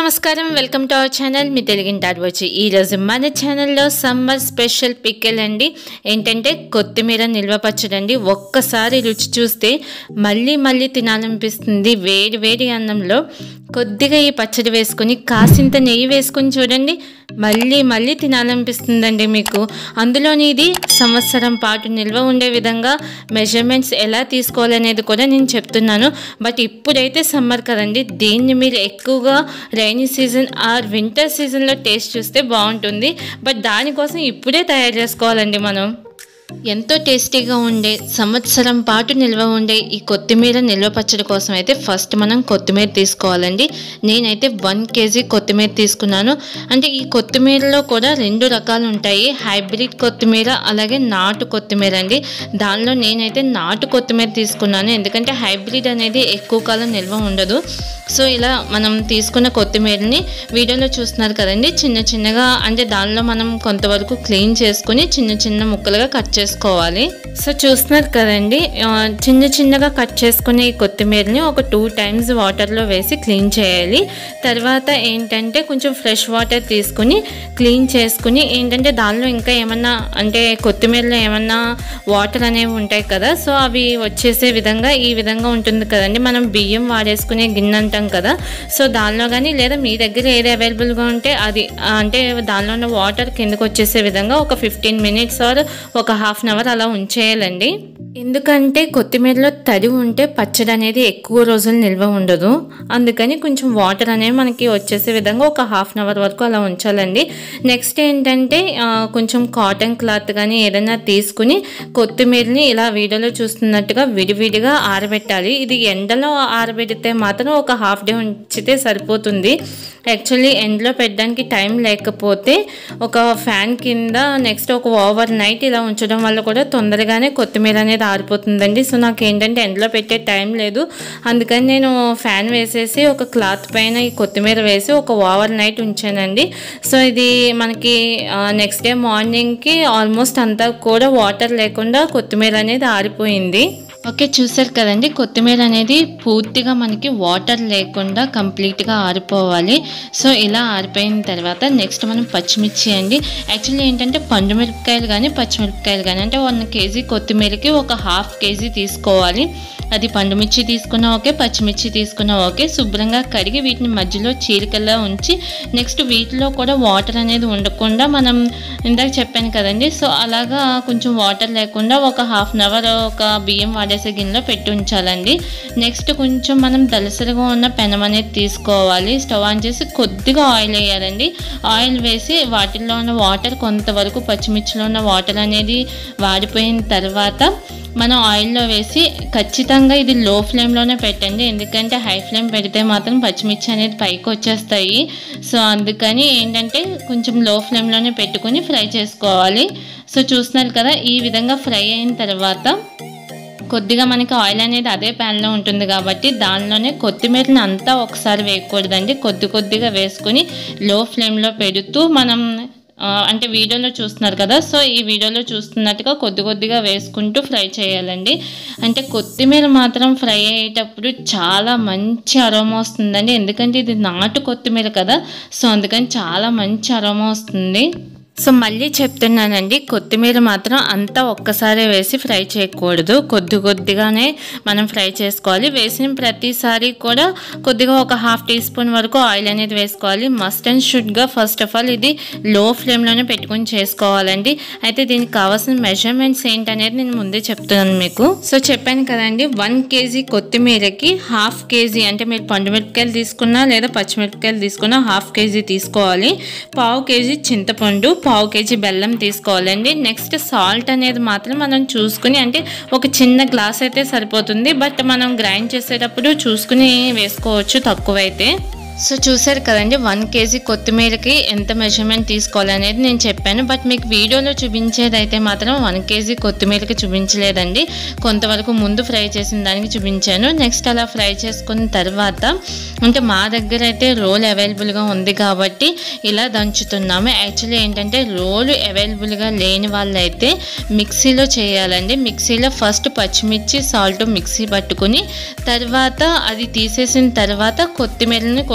నమస్కారం welcome to our channel మీ తెలుగింటారు వచ్చి ఈరోజు మన ఛానల్లో సమ్మర్ స్పెషల్ పిక్కల్ అండి ఏంటంటే కొత్తిమీర నిల్వ పచ్చడి అండి ఒక్కసారి రుచి చూస్తే మళ్ళీ మళ్ళీ తినాలనిపిస్తుంది వేడి వేడి అన్నంలో కొద్దిగా ఈ పచ్చడి వేసుకొని కాసింత నెయ్యి వేసుకొని చూడండి మళ్ళీ మళ్ళీ తినాలనిపిస్తుందండి మీకు అందులోని ఇది సంవత్సరం పాటు నిల్వ ఉండే విధంగా మెజర్మెంట్స్ ఎలా తీసుకోవాలనేది కూడా నేను చెప్తున్నాను బట్ ఇప్పుడైతే సమ్మర్ కదండి దీన్ని మీరు ఎక్కువగా రైనీ సీజన్ ఆర్ వింటర్ సీజన్లో టేస్ట్ చూస్తే బాగుంటుంది బట్ దానికోసం ఇప్పుడే తయారు చేసుకోవాలండి మనం ఎంతో టేస్టీగా ఉండే సంవత్సరం పాటు నిల్వ ఉండే ఈ కొత్తిమీర నిల్వ పచ్చడి కోసం అయితే ఫస్ట్ మనం కొత్తిమీర తీసుకోవాలండి నేనైతే వన్ కేజీ కొత్తిమీర తీసుకున్నాను అంటే ఈ కొత్తిమీరలో కూడా రెండు రకాలు ఉంటాయి హైబ్రిడ్ కొత్తిమీర అలాగే నాటు కొత్తిమీర అండి దానిలో నేనైతే నాటు కొత్తిమీర తీసుకున్నాను ఎందుకంటే హైబ్రిడ్ అనేది ఎక్కువ కాలం నిల్వ ఉండదు సో ఇలా మనం తీసుకున్న కొత్తిమీరని వీడియోలో చూస్తున్నారు కదండి చిన్న చిన్నగా అంటే దానిలో మనం కొంతవరకు క్లీన్ చేసుకుని చిన్న చిన్న ముక్కలుగా కట్ చేసుకోవాలి సో చూస్తున్నారు కదండి ఆ, చిన్న చిన్నగా కట్ చేసుకునే ఈ కొత్తిమీరని ఒక టూ టైమ్స్ వాటర్లో వేసి క్లీన్ చేయాలి తర్వాత ఏంటంటే కొంచెం ఫ్రెష్ వాటర్ తీసుకుని క్లీన్ చేసుకుని ఏంటంటే దానిలో ఇంకా ఏమన్నా అంటే కొత్తిమీరలో ఏమన్నా వాటర్ అనేవి ఉంటాయి కదా సో అవి వచ్చేసే విధంగా ఈ విధంగా ఉంటుంది కదండి మనం బియ్యం వాడేసుకునే గిన్నె అంటాం కదా సో దానిలో కానీ లేదా మీ దగ్గర ఏది అవైలబుల్గా ఉంటే అది ఆ, అంటే దానిలో ఉన్న వాటర్ కిందకు వచ్చేసే విధంగా ఒక ఫిఫ్టీన్ మినిట్స్ ఆర్ ఒక హాఫ్ అన్ అవర్ అలా ఉంచేయాలండి ఎందుకంటే కొత్తిమీరలో తడి ఉంటే పచ్చడి అనేది ఎక్కువ రోజులు నిల్వ ఉండదు అందుకని కొంచెం వాటర్ అనేవి మనకి వచ్చేసే విధంగా ఒక హాఫ్ అన్ అవర్ వరకు అలా ఉంచాలండి నెక్స్ట్ ఏంటంటే ఆ, కొంచెం కాటన్ క్లాత్ కానీ ఏదైనా తీసుకుని కొత్తిమీరని ఇలా వీడియోలో చూస్తున్నట్టుగా విడివిడిగా ఆరబెట్టాలి ఇది ఎండలో ఆరబెడితే మాత్రం ఒక హాఫ్ డే ఉంచితే సరిపోతుంది యాక్చువల్లీ ఎండలో పెట్టడానికి టైం లేకపోతే ఒక ఫ్యాన్ కింద నెక్స్ట్ ఒక ఓవర్ నైట్ ఇలా ఉంచడం వల్ల కూడా తొందరగానే కొత్తిమీర అనేది ఆరిపోతుందండి సో నాకు ఏంటంటే ఎండలో పెట్టే టైం లేదు అందుకని నేను ఫ్యాన్ వేసేసి ఒక క్లాత్ పైన ఈ కొత్తిమీర వేసి ఒక ఓవర్ నైట్ ఉంచానండి సో ఇది మనకి నెక్స్ట్ డే మార్నింగ్కి ఆల్మోస్ట్ అంతా కూడా వాటర్ లేకుండా కొత్తిమీర అనేది ఆరిపోయింది ఓకే చూసారు కదండి కొత్తిమీర అనేది పూర్తిగా మనకి వాటర్ లేకుండా కంప్లీట్గా ఆరిపోవాలి సో ఇలా ఆరిపోయిన తర్వాత నెక్స్ట్ మనం పచ్చిమిర్చి అండి యాక్చువల్లీ ఏంటంటే పండు మిరపకాయలు కానీ పచ్చిమిరపకాయలు కానీ అంటే వన్ కేజీ కొత్తిమీరకి ఒక హాఫ్ కేజీ తీసుకోవాలి అది పండుమిర్చి తీసుకున్నా ఓకే పచ్చిమిర్చి తీసుకున్నా ఓకే శుభ్రంగా కడిగి వీటిని మధ్యలో చీలికల్లా ఉంచి నెక్స్ట్ వీటిలో కూడా వాటర్ అనేది ఉండకుండా మనం ఇందాక చెప్పాను కదండి సో అలాగా కొంచెం వాటర్ లేకుండా ఒక హాఫ్ అన్ అవర్ ఒక బియ్యం వాడేసే గిన్నెలో పెట్టి ఉంచాలండి నెక్స్ట్ కొంచెం మనం దలసరిగా ఉన్న పెనం అనేది తీసుకోవాలి స్టవ్ ఆన్ చేసి కొద్దిగా ఆయిల్ వేయాలండి ఆయిల్ వేసి వాటిల్లో ఉన్న వాటర్ కొంతవరకు పచ్చిమిర్చిలో ఉన్న వాటర్ అనేది వాడిపోయిన తర్వాత మనం ఆయిల్లో వేసి ఖచ్చితంగా ఇది లో ఫ్లేమ్లోనే పెట్టండి ఎందుకంటే హై ఫ్లేమ్ పెడితే మాత్రం పచ్చిమిర్చి అనేది పైకి వచ్చేస్తాయి సో అందుకని ఏంటంటే కొంచెం లో ఫ్లేమ్లోనే పెట్టుకొని ఫ్రై చేసుకోవాలి సో చూస్తున్నారు కదా ఈ విధంగా ఫ్రై అయిన తర్వాత కొద్దిగా మనకి ఆయిల్ అనేది అదే ప్యాన్లో ఉంటుంది కాబట్టి దానిలోనే కొత్తిమీరని అంతా ఒకసారి వేయకూడదండి కొద్ది కొద్దిగా వేసుకొని లో ఫ్లేమ్లో పెడుతూ మనం ఆ, అంటే వీడియోలో చూస్తున్నారు కదా సో ఈ వీడియోలో చూస్తున్నట్టుగా కొద్ది కొద్దిగా వేసుకుంటూ ఫ్రై చేయాలండి అంటే కొత్తిమీర మాత్రం ఫ్రై అయ్యేటప్పుడు చాలా మంచి అరోమా వస్తుందండి ఎందుకంటే ఇది నాటు కొత్తిమీర కదా సో అందుకని చాలా మంచి అరోమా వస్తుంది సో మళ్ళీ చెప్తున్నానండి కొత్తిమీర మాత్రం అంతా ఒక్కసారి వేసి ఫ్రై చేయకూడదు కొద్ది కొద్దిగానే మనం ఫ్రై చేసుకోవాలి వేసిన ప్రతిసారి కూడా కొద్దిగా ఒక హాఫ్ టీ స్పూన్ వరకు ఆయిల్ అనేది వేసుకోవాలి మస్ట్ అండ్ షుడ్గా ఫస్ట్ ఆఫ్ ఆల్ ఇది లో ఫ్లేమ్లోనే పెట్టుకొని చేసుకోవాలండి అయితే దీనికి కావాల్సిన మెజర్మెంట్స్ ఏంటనేది నేను ముందే చెప్తున్నాను మీకు సో చెప్పాను కదండి వన్ కేజీ కొత్తిమీరకి హాఫ్ కేజీ అంటే మీరు పండు మిరపకాయలు తీసుకున్నా లేదా పచ్చిమిరపకాయలు తీసుకున్నా హాఫ్ కేజీ తీసుకోవాలి పావు కేజీ చింతపండు పావు కేజీ బెల్లం తీసుకోవాలండి నెక్స్ట్ సాల్ట్ అనేది మాత్రం మనం చూసుకుని అంటే ఒక చిన్న గ్లాస్ అయితే సరిపోతుంది బట్ మనం గ్రైండ్ చేసేటప్పుడు చూసుకుని వేసుకోవచ్చు తక్కువైతే సో చూసారు కదండి వన్ కేజీ కొత్తిమీరకి ఎంత మెజర్మెంట్ తీసుకోవాలనేది నేను చెప్పాను బట్ మీకు వీడియోలో చూపించేది అయితే మాత్రం వన్ కేజీ కొత్తిమీరకి చూపించలేదండి కొంతవరకు ముందు ఫ్రై చేసిన దానికి చూపించాను నెక్స్ట్ అలా ఫ్రై చేసుకున్న తర్వాత అంటే మా దగ్గర అయితే రోల్ అవైలబుల్గా ఉంది కాబట్టి ఇలా దంచుతున్నాము యాక్చువల్లీ ఏంటంటే రోలు అవైలబుల్గా లేని వాళ్ళైతే మిక్సీలో చేయాలండి మిక్సీలో ఫస్ట్ పచ్చిమిర్చి సాల్ట్ మిక్సీ పట్టుకుని తర్వాత అది తీసేసిన తర్వాత కొత్తిమీరని కూడా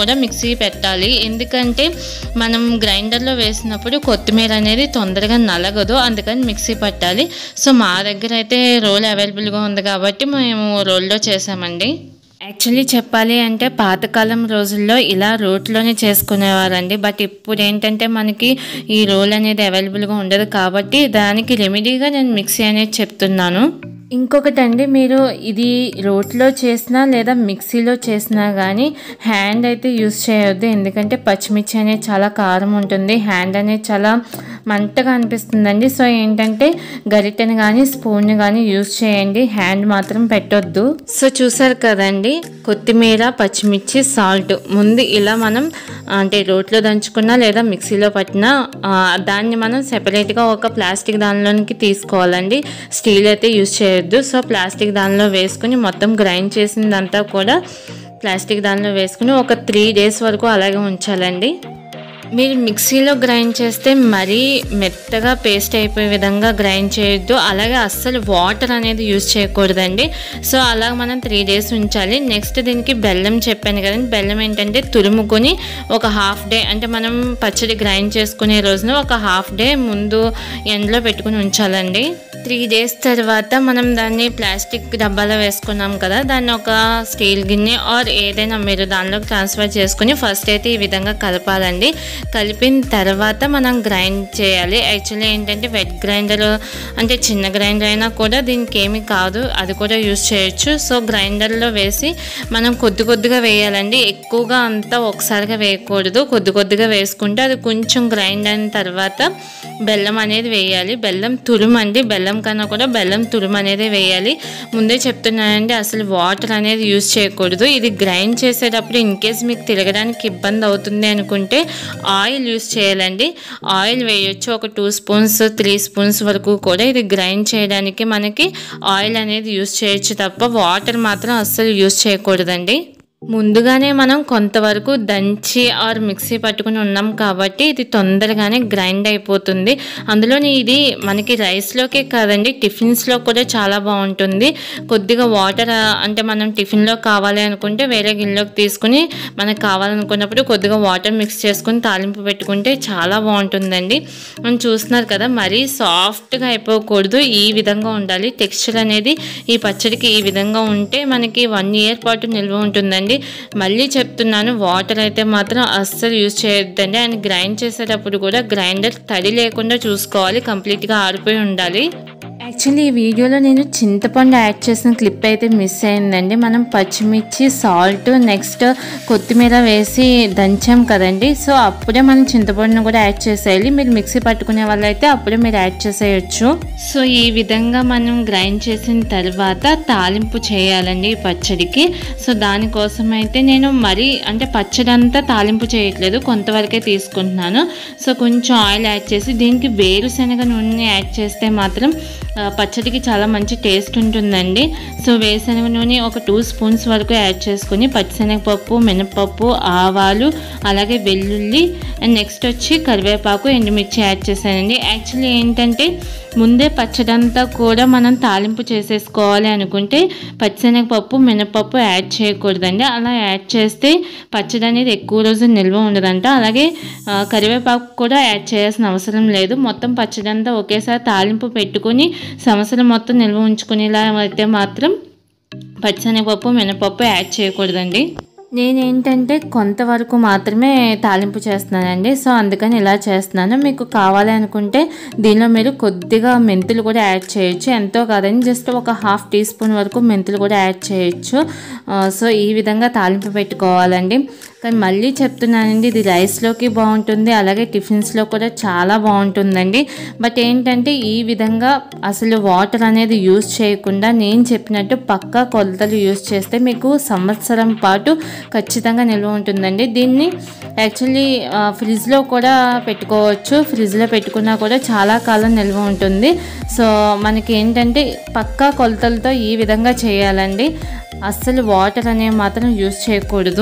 కూడా మిక్సీ పెట్టాలి ఎందుకంటే మనం గ్రైండర్లో వేసినప్పుడు కొత్తిమీర అనేది తొందరగా నలగదు అందుకని మిక్సీ పట్టాలి సో మా దగ్గర అయితే రోల్ అవైలబుల్గా ఉంది కాబట్టి మేము రోల్లో చేసామండి యాక్చువల్లీ చెప్పాలి అంటే పాతకాలం రోజుల్లో ఇలా రోట్లోనే చేసుకునేవారండి బట్ ఇప్పుడు ఏంటంటే మనకి ఈ రోల్ అనేది అవైలబుల్గా ఉండదు కాబట్టి దానికి రెమెడీగా నేను మిక్సీ అనేది చెప్తున్నాను ఇంకొకటి అండి మీరు ఇది రోట్లో చేసినా లేదా మిక్సీలో చేసినా కానీ హ్యాండ్ అయితే యూస్ చేయొద్దు ఎందుకంటే పచ్చిమిర్చి అనేది చాలా కారం ఉంటుంది హ్యాండ్ అనేది చాలా మంటగా అనిపిస్తుందండి సో ఏంటంటే గరిటెని కానీ స్పూన్ని కానీ యూస్ చేయండి హ్యాండ్ మాత్రం పెట్టొద్దు సో చూసారు కదండి కొత్తిమీర పచ్చిమిర్చి సాల్ట్ ముందు ఇలా మనం అంటే రోట్లో దంచుకున్నా లేదా మిక్సీలో పట్టినా ఆ, దాన్ని మనం సెపరేట్గా ఒక ప్లాస్టిక్ దానిలోనికి తీసుకోవాలండి స్టీల్ అయితే యూస్ చేయొద్దు సో ప్లాస్టిక్ దానిలో వేసుకుని మొత్తం గ్రైండ్ చేసిందంతా కూడా ప్లాస్టిక్ దానిలో వేసుకుని ఒక త్రీ డేస్ వరకు అలాగే ఉంచాలండి మీరు మిక్సీలో గ్రైండ్ చేస్తే మరీ మెత్తగా పేస్ట్ అయిపోయే విధంగా గ్రైండ్ చేయొద్దు అలాగే అస్సలు వాటర్ అనేది యూజ్ చేయకూడదండి సో అలా మనం త్రీ డేస్ ఉంచాలి నెక్స్ట్ దీనికి బెల్లం చెప్పాను కదండి బెల్లం ఏంటంటే తురుముకొని ఒక హాఫ్ డే అంటే మనం పచ్చడి గ్రైండ్ చేసుకునే రోజున ఒక హాఫ్ డే ముందు ఎండలో పెట్టుకుని ఉంచాలండి త్రీ డేస్ తర్వాత మనం దాన్ని ప్లాస్టిక్ డబ్బాలో వేసుకున్నాం కదా దాన్ని ఒక స్టీల్ గిన్నె ఆర్ ఏదైనా మీరు దానిలోకి ట్రాన్స్ఫర్ చేసుకుని ఫస్ట్ అయితే ఈ విధంగా కలపాలండి కలిపిన తర్వాత మనం గ్రైండ్ చేయాలి యాక్చువల్లీ ఏంటంటే వెట్ గ్రైండర్ అంటే చిన్న గ్రైండర్ అయినా కూడా దీనికి ఏమీ కాదు అది కూడా యూస్ చేయొచ్చు సో గ్రైండర్లో వేసి మనం కొద్ది కొద్దిగా వేయాలండి ఎక్కువగా అంతా ఒకసారిగా వేయకూడదు కొద్ది కొద్దిగా వేసుకుంటే అది కొంచెం గ్రైండ్ అయిన తర్వాత బెల్లం అనేది వేయాలి బెల్లం తురుము అండి బెల్లం కన్నా కూడా బెల్లం తురుము అనేది వేయాలి ముందే చెప్తున్నానండి అసలు వాటర్ అనేది యూజ్ చేయకూడదు ఇది గ్రైండ్ చేసేటప్పుడు ఇన్ కేస్ మీకు తిరగడానికి ఇబ్బంది అవుతుంది అనుకుంటే ఆయిల్ యూస్ చేయాలండి ఆయిల్ వేయొచ్చు ఒక టూ స్పూన్స్ త్రీ స్పూన్స్ వరకు కూడా ఇది గ్రైండ్ చేయడానికి మనకి ఆయిల్ అనేది యూస్ చేయొచ్చు తప్ప వాటర్ మాత్రం అస్సలు యూస్ చేయకూడదండి ముందుగానే మనం కొంతవరకు దంచి ఆర్ మిక్సీ పట్టుకుని ఉన్నాం కాబట్టి ఇది తొందరగానే గ్రైండ్ అయిపోతుంది అందులోని ఇది మనకి రైస్లోకే కాదండి టిఫిన్స్లో కూడా చాలా బాగుంటుంది కొద్దిగా వాటర్ అంటే మనం టిఫిన్లో కావాలి అనుకుంటే వేరే గిన్నెలోకి తీసుకుని మనకు కావాలనుకున్నప్పుడు కొద్దిగా వాటర్ మిక్స్ చేసుకుని తాలింపు పెట్టుకుంటే చాలా బాగుంటుందండి మనం చూస్తున్నారు కదా మరీ సాఫ్ట్గా అయిపోకూడదు ఈ విధంగా ఉండాలి టెక్స్చర్ అనేది ఈ పచ్చడికి ఈ విధంగా ఉంటే మనకి వన్ ఇయర్ పాటు నిల్వ ఉంటుందండి మళ్ళీ చెప్తున్నాను వాటర్ అయితే మాత్రం అస్సలు యూజ్ చేయొద్దండి అండ్ గ్రైండ్ చేసేటప్పుడు కూడా గ్రైండర్ తడి లేకుండా చూసుకోవాలి కంప్లీట్గా ఆరిపోయి ఉండాలి యాక్చువల్లీ ఈ వీడియోలో నేను చింతపండు యాడ్ చేసిన క్లిప్ అయితే మిస్ అయిందండి మనం పచ్చిమిర్చి సాల్ట్ నెక్స్ట్ కొత్తిమీర వేసి దంచాం కదండి సో అప్పుడే మనం చింతపండును కూడా యాడ్ చేసేయాలి మీరు మిక్సీ పట్టుకునే వాళ్ళైతే అప్పుడే మీరు యాడ్ చేసేయచ్చు సో ఈ విధంగా మనం గ్రైండ్ చేసిన తర్వాత తాలింపు చేయాలండి ఈ పచ్చడికి సో దానికోసం అయితే నేను మరీ అంటే పచ్చడి అంతా తాలింపు చేయట్లేదు కొంతవరకే తీసుకుంటున్నాను సో కొంచెం ఆయిల్ యాడ్ చేసి దీనికి వేరుశనగ నూనె యాడ్ చేస్తే మాత్రం ఆ, పచ్చడికి చాలా మంచి టేస్ట్ ఉంటుందండి సో వేరుశనగ నూనె ఒక టూ స్పూన్స్ వరకు యాడ్ చేసుకుని పచ్చిశనగపప్పు మినపప్పు ఆవాలు అలాగే వెల్లుల్లి అండ్ నెక్స్ట్ వచ్చి కరివేపాకు ఎండుమిర్చి యాడ్ చేశానండి యాక్చువల్లీ ఏంటంటే ముందే పచ్చడంతా కూడా మనం తాలింపు చేసేసుకోవాలి అనుకుంటే పచ్చిశనగపప్పు మినపప్పు యాడ్ చేయకూడదండి అలా యాడ్ చేస్తే పచ్చడి అనేది ఎక్కువ రోజులు నిల్వ ఉండదంట అలాగే ఆ, కరివేపాకు కూడా యాడ్ చేయాల్సిన అవసరం లేదు మొత్తం పచ్చడంతా ఒకేసారి తాలింపు పెట్టుకొని సంవత్సరం మొత్తం నిల్వ ఉంచుకునేలా అయితే మాత్రం పచ్చిశనగపప్పు మినపప్పు యాడ్ చేయకూడదండి నేనేంటంటే కొంతవరకు మాత్రమే తాలింపు చేస్తున్నానండి సో అందుకని ఇలా చేస్తున్నాను మీకు కావాలి అనుకుంటే దీనిలో మీరు కొద్దిగా మెంతులు కూడా యాడ్ చేయొచ్చు ఎంతో కాదండి జస్ట్ ఒక హాఫ్ టీ స్పూన్ వరకు మెంతులు కూడా యాడ్ చేయొచ్చు ఆ, సో ఈ విధంగా తాలింపు పెట్టుకోవాలండి కానీ మళ్ళీ చెప్తున్నానండి ఇది రైస్లోకి బాగుంటుంది అలాగే టిఫిన్స్లో కూడా చాలా బాగుంటుందండి బట్ ఏంటంటే ఈ విధంగా అసలు వాటర్ అనేది యూస్ చేయకుండా నేను చెప్పినట్టు పక్కా కొలతలు యూస్ చేస్తే మీకు సంవత్సరం పాటు ఖచ్చితంగా నిల్వ ఉంటుందండి దీన్ని యాక్చువల్లీ ఫ్రిడ్జ్లో కూడా పెట్టుకోవచ్చు ఫ్రిడ్జ్లో పెట్టుకున్నా కూడా చాలా కాలం నిల్వ ఉంటుంది సో మనకి ఏంటంటే పక్కా కొలతలతో ఈ విధంగా చేయాలండి అస్సలు వాటర్ అనేవి మాత్రం యూస్ చేయకూడదు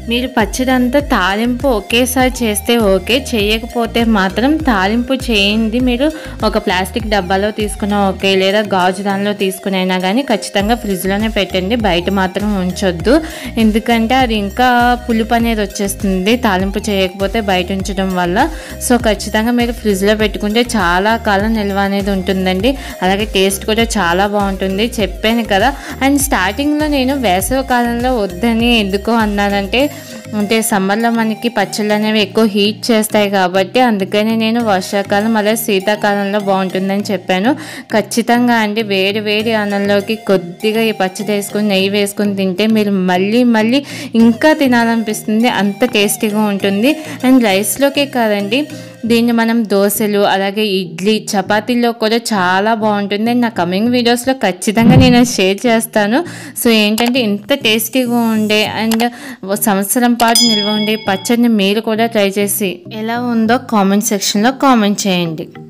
మీరు పచ్చడి అంతా తాలింపు ఒకేసారి చేస్తే ఓకే చేయకపోతే మాత్రం తాలింపు చేయండి మీరు ఒక ప్లాస్టిక్ డబ్బాలో తీసుకున్నా ఓకే లేదా గాజు దానిలో తీసుకునైనా కానీ ఖచ్చితంగా ఫ్రిడ్జ్లోనే పెట్టండి బయట మాత్రం ఉంచొద్దు ఎందుకంటే అది ఇంకా పులుపు అనేది వచ్చేస్తుంది తాలింపు చేయకపోతే బయట ఉంచడం వల్ల సో ఖచ్చితంగా మీరు ఫ్రిడ్జ్లో పెట్టుకుంటే చాలా కాలం నిల్వ అనేది ఉంటుందండి అలాగే టేస్ట్ కూడా చాలా బాగుంటుంది చెప్పాను కదా అండ్ స్టార్టింగ్లో నేను వేసవి కాలంలో వద్దని ఎందుకు అన్నానంటే అంటే సమ్మర్లో మనకి పచ్చళ్ళు అనేవి ఎక్కువ హీట్ చేస్తాయి కాబట్టి అందుకని నేను వర్షాకాలం అలాగే శీతాకాలంలో బాగుంటుందని చెప్పాను ఖచ్చితంగా అండి వేడి వేడి అన్నంలోకి కొద్దిగా ఈ పచ్చడి వేసుకొని నెయ్యి వేసుకొని తింటే మీరు మళ్ళీ మళ్ళీ ఇంకా తినాలనిపిస్తుంది అంత టేస్టీగా ఉంటుంది అండ్ రైస్లోకే కాదండి దీన్ని మనం దోశలు అలాగే ఇడ్లీ చపాతీల్లో కూడా చాలా బాగుంటుంది అండ్ నా కమింగ్ వీడియోస్లో ఖచ్చితంగా నేను షేర్ చేస్తాను సో ఏంటంటే ఇంత టేస్టీగా ఉండే అండ్ సంవత్సరం పాటు నిల్వ ఉండే పచ్చడిని మీరు కూడా ట్రై చేసి ఎలా ఉందో కామెంట్ సెక్షన్లో కామెంట్ చేయండి